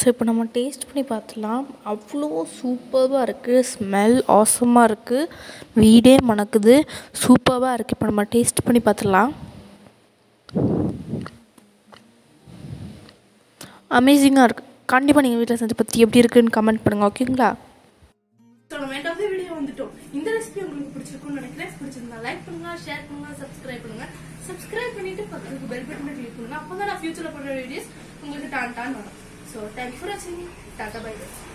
இப்போ நம்ம டேஸ்ட் பண்ணி பார்த்துலாம் அவ்வளோ சூப்பராக இருக்குது ஸ்மெல் ஆசமாக இருக்குது வீடே மணக்குது சூப்பராக இருக்குது இப்போ நம்ம டேஸ்ட் பண்ணி பார்த்துலாம் அமேசிங்காக இருக்குது கண்டிப்பாக நீங்கள் வீட்டில் செஞ்சு பற்றி எப்படி இருக்குன்னு கமெண்ட் பண்ணுங்கள் ஓகேங்களா ஸோ நம்ம எண்ட் ஆஃப் த வீடியோ வந்துட்டோம் இந்த ரெசிபி உங்களுக்கு பிடிச்சிருக்கும்னு நினைக்கிறேன் பிடிச்சிருந்தா லைக் பண்ணுங்க ஷேர் பண்ணுங்க சப்ஸ்கிரைப் பண்ணுங்க சப்ஸ்கிரைப் பண்ணிட்டு பக்கத்துக்கு பெல் பட்டனை கிளிக் பண்ணுங்க அப்போ தான் நான் ஃபியூச்சரில் பண்ணுற வீடியோஸ் உங்களுக்கு டான் டான் வரும் ஸோ தேங்க்ஸ் ஃபார் வாட்சிங் டாட்டா பை பை